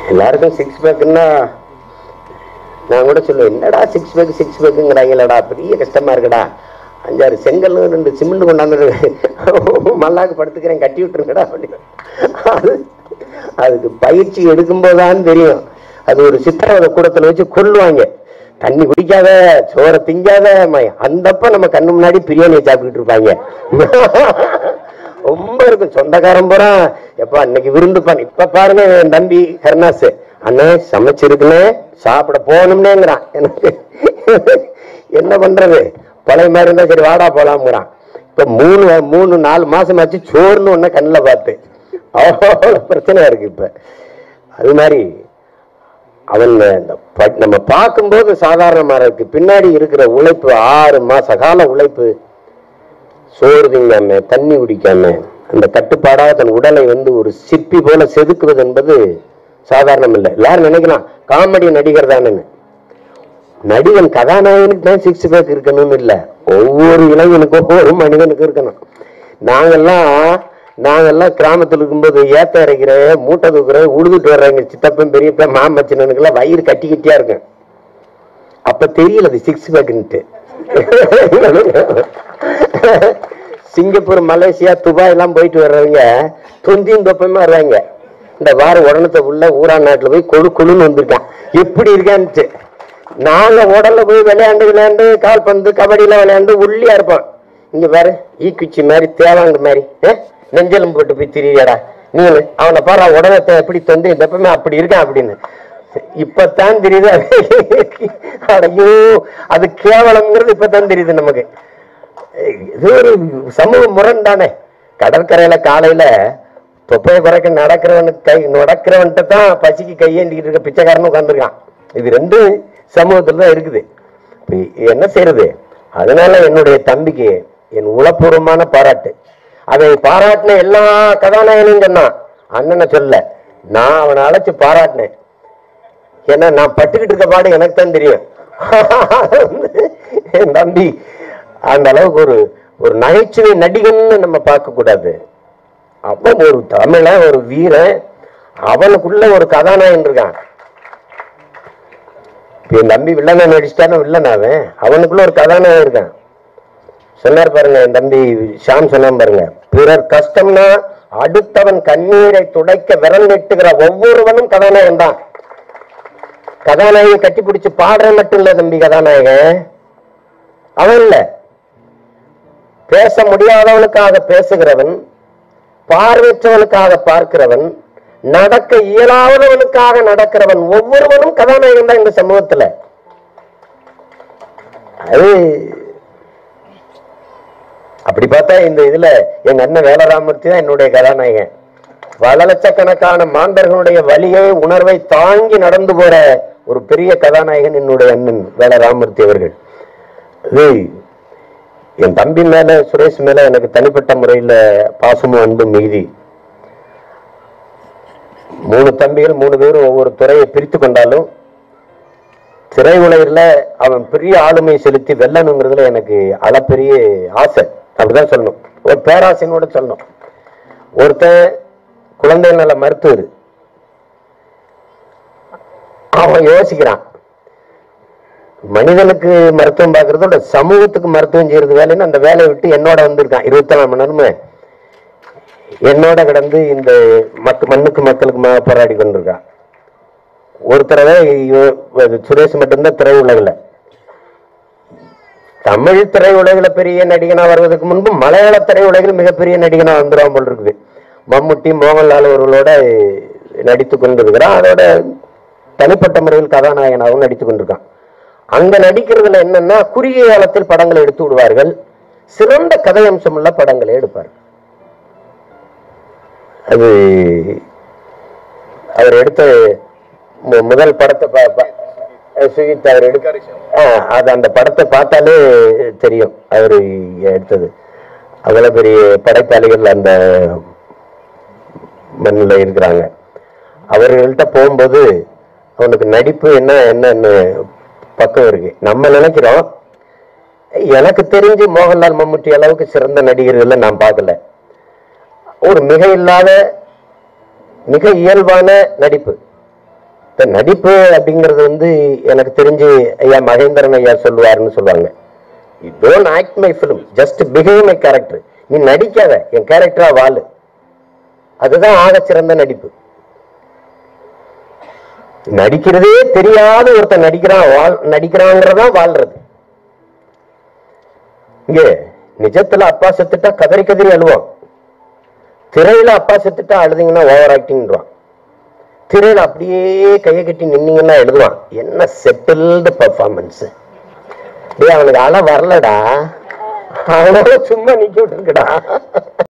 எல்லாருக்கும் சிக்ஸ் பேக்குன்னா நான் கூட சொல்லுவேன் என்னடா சிக்ஸ் பேக் சிக்ஸ் பேக்குங்கிறாங்களடா பெரிய கஷ்டமா இருக்குடா அஞ்சாறு செங்கல் ரெண்டு சிமெண்ட் கொண்டாந்து மல்லாக்கு படுத்துக்கிறேன் கட்டி விட்டுருங்கடா அப்படின்னு அது அதுக்கு பயிற்சி எடுக்கும்போதுதான் தெரியும் அது ஒரு சித்திரவதை கூடத்துல வச்சு கொல்லுவாங்க தண்ணி குடிக்காத சோறை திங்காத ம- அந்தப்ப நம்ம கண்ணு முன்னாடி பிரியாணியை சாப்பிட்டுட்டு இருப்பாங்க ரொம்ப இருக்கும் சொந்தக்காரன் பூரா எப்பா இன்னைக்கு விருந்து பண்ண இப்ப பாருங்க என் தம்பி கருணாஸ் அண்ணே சமைச்சிருக்குனே சாப்பிட போகணும்னேங்கிறான் எனக்கு என்ன பண்றது பழைய மாதிரி இருந்தா சரி வாடா போலாம்ங்கிறான் இப்ப மூணு மூணு நாலு மாசம் ஆச்சு சோறுன்னு ஒண்ணு கண்ணுல பார்த்து அவ்வளவு பிரச்சனையா இருக்கு இப்ப அது மாதிரி அவன் இந்த ப- நம்ம பார்க்கும்போது சாதாரணமா இருக்கு பின்னாடி இருக்கிற உழைப்பு ஆறு மாச கால உழைப்பு சோறு திங்காம தண்ணி குடிக்காம அந்த கட்டுப்பாடாக தன் உடலை வந்து ஒரு சிப்பி போல செதுக்குவது என்பது சாதாரணம் இல்லை எல்லாரும் நினைக்கலாம் காமெடி நடிகர் தானேன்னு நடிகன் கதாநாயகனுக்கு தான் சிக்ஸ் பேக் இருக்கணும்னு இல்லை ஒவ்வொரு இளைஞனுக்கும் ஒவ்வொரு மனிதனுக்கும் இருக்கணும் நாங்கெல்லாம் நாங்கெல்லாம் கிராமத்துல இருக்கும்போது ஏத்த இறைக்கிற மூட்டை தூக்குற உழுதுட்டு வர்றாங்க சித்தப்பன் பெரியப்பா மாமச்சனனுக்கெல்லாம் வயிறு கட்டி கட்டியா இருக்கும் அப்ப தெரியல அது சிக்ஸ் பேக்ன்ட்டு சிங்கப்பூர் மலேசியா துபாய் எல்லாம் போயிட்டு வர்றவங்க தொந்தியும் தொப்பமா வர்றாங்க இந்த வாரம் உடனத்தை உள்ள ஊரா நாட்டுல போய் கொழு கொழுன்னு வந்திருக்கான் எப்படி இருக்கான்ட்டு நாங்க உடல்ல போய் விளையாண்டு விளையாண்டு கால்பந்து கபடியில விளையாண்டு உள்ளியா இருப்போம் இங்க பாரு ஈக்குச்சி மாதிரி தேவாங்க மாதிரி ஏ? நெஞ்செலும் போட்டு போய் திரியாடா நீ அவனை பாரு அவன் உடலத்தை எப்படி தொந்து எப்பவுமே அப்படி இருக்கான் அப்படின்னு இப்பதான் தெரியுது அது அடையோ அது கேவலம்ங்கிறது இப்பதான் தெரியுது நமக்கு இது ஒரு சமூக முரண் தானே கடற்கரையில காலையில தொப்பையை குறைக்க நடக்கிறவனுக்கு கை நடக்கிறவன்ட்ட தான் பசிக்கு கையேந்திக்கிட்டு இருக்க பிச்சைக்காரனும் உட்காந்துருக்கான் இது ரெண்டு சமூகத்துல தான் இருக்குது இப்ப என்ன செய்யறது அதனால என்னுடைய தம்பிக்கு என் உளப்பூர்வமான பாராட்டு அதை பாராட்டின எல்லா கதாநாயகனும் சொன்னான் அண்ணனை சொல்ல நான் அவனை அழைச்சு பாராட்டினேன் ஏன்னா நான் பட்டுக்கிட்டு இருக்க பாடு எனக்கு தான் தெரியும் என் தம்பி அந்த அளவுக்கு ஒரு ஒரு நகைச்சுவை நடிகன்னு நம்ம பார்க்க கூடாது அவன் ஒரு தமிழன் ஒரு வீரன் அவனுக்குள்ள ஒரு கதாநாயகன் இருக்கான் இப்ப என் தம்பி வில்லனை நடிச்சிட்டான வில்லன் அவன் அவனுக்குள்ள ஒரு கதாநாயகன் இருக்கான் சொன்னார் பாருங்க என் தம்பி ஷாம் சொன்னான் பாருங்க பிறர் கஷ்டம்னா அடுத்தவன் கண்ணீரை துடைக்க விரல் வெட்டுகிற ஒவ்வொருவனும் கதாநாயகன் தான் கதாநாயகன் கட்டி பிடிச்சு பாடுற மட்டும் இல்ல தம்பி கதாநாயகன் அவன் இல்ல பேச முடியாதவனுக்காக பேசுகிறவன் பார்வையற்றவனுக்காக பார்க்கிறவன் நடக்க இயலாதவனுக்காக நடக்கிறவன் ஒவ்வொருவனும் கதாநாயகன் தான் இந்த சமூகத்துல அது அப்படி பார்த்தா இந்த இதுல எங்க அண்ணன் வேலராமூர்த்தி தான் என்னுடைய கதாநாயகன் பல லட்சக்கணக்கான மாந்தர்களுடைய வலியை உணர்வை தாங்கி நடந்து போற ஒரு பெரிய கதாநாயகன் என்னுடைய அண்ணன் வேலராமூர்த்தி அவர்கள் இது என் தம்பி மேல சுரேஷ் மேல எனக்கு தனிப்பட்ட முறையில பாசமும் அன்பும் மிகுதி மூணு தம்பிகள் மூணு பேரும் ஒவ்வொரு துறையை பிரித்து கொண்டாலும் திரையுலகில் அவன் பெரிய ஆளுமை செலுத்தி வெல்லணுங்கிறதுல எனக்கு அளப்பெரிய ஆசை அப்படிதான் சொல்லணும் ஒரு பேராசைன்னு கூட சொல்லணும் ஒருத்தன் குழந்தை நல மருத்துவர் அவன் யோசிக்கிறான் மனிதனுக்கு மருத்துவம் பார்க்கறதோட சமூகத்துக்கு மருத்துவம் செய்யறது வேலைன்னு அந்த வேலையை விட்டு என்னோட வந்திருக்கான் இருபத்தி நாலு மணி நேரமே என்னோட கிடந்து இந்த மக்கு மண்ணுக்கு மக்களுக்கு ம- போராடி கொண்டிருக்கான் ஒரு தடவை இவ- இது சுரேஷ் மட்டும்தான் திரையுலகில் தமிழ் திரையுலகில் பெரிய நடிகனா வருவதற்கு முன்பு மலையாள திரையுலகில் மிகப்பெரிய நடிகனா வந்துடும் போல் இருக்குது மம்முட்டி மோகன்லால் அவர்களோட நடித்து கொண்டிருக்கிறான் அதோட தனிப்பட்ட முறையில் கதாநாயகனாகவும் நடித்து கொண்டிருக்கான் அங்க நடிக்கிறதுல என்னன்னா குறுகிய காலத்தில் படங்களை எடுத்து விடுவார்கள் சிறந்த கதை அம்சமுள்ள படங்களை எடுப்பார் அது அவர் எடுத்த மு- முதல் படத்தை பா- பா- சுஜித் அவர் எடுக்க ஆ, அது அந்த படத்தை பார்த்தாலே தெரியும் அவர் எடுத்தது அவ்வளவு பெரிய படைப்பாளிகள் அந்த மண்ணில் இருக்கிறாங்க அவர்கள்ட்ட போகும்போது அவனுக்கு நடிப்பு என்ன என்னன்னு பக்கம் இருக்கு நம்ம நினைக்கிறோம் எனக்கு தெரிஞ்சு மோகன்லால் மம்முட்டி அளவுக்கு சிறந்த நடிகர்களை நான் பார்க்கல ஒரு மிக இல்லாத மிக இயல்பான நடிப்பு இந்த நடிப்பு அப்படிங்கிறது வந்து எனக்கு தெரிஞ்சு ஐயா மகேந்திரன் ஐயா சொல்லுவாருன்னு சொல்லுவாங்க you don't act my film just behave my character நீ நடிக்காத என் கேரக்டரா வாழு அதுதான் ஆகச் சிறந்த நடிப்பு நடிக்கிறதே தெரியாத ஒருத்தன் நடிக்கிறான் வாழ் நடிக்கிறாங்கிறதான் வாழ்றது இங்க நிஜத்துல அப்பா செத்துட்டா கதறி கதறி அழுவான் திரையில அப்பா செத்துட்டா அழுதிங்கன்னா ஓவர் ஆக்டிங்வான் திரையில அப்படியே கையை கட்டி நின்னீங்கன்னா எழுதுவான் என்ன செட்டில்டு பர்ஃபார்மன்ஸ் டேய் அவனுக்கு அழ வரலடா அவனோட சும்மா நிக்க விட்டுருக்கடா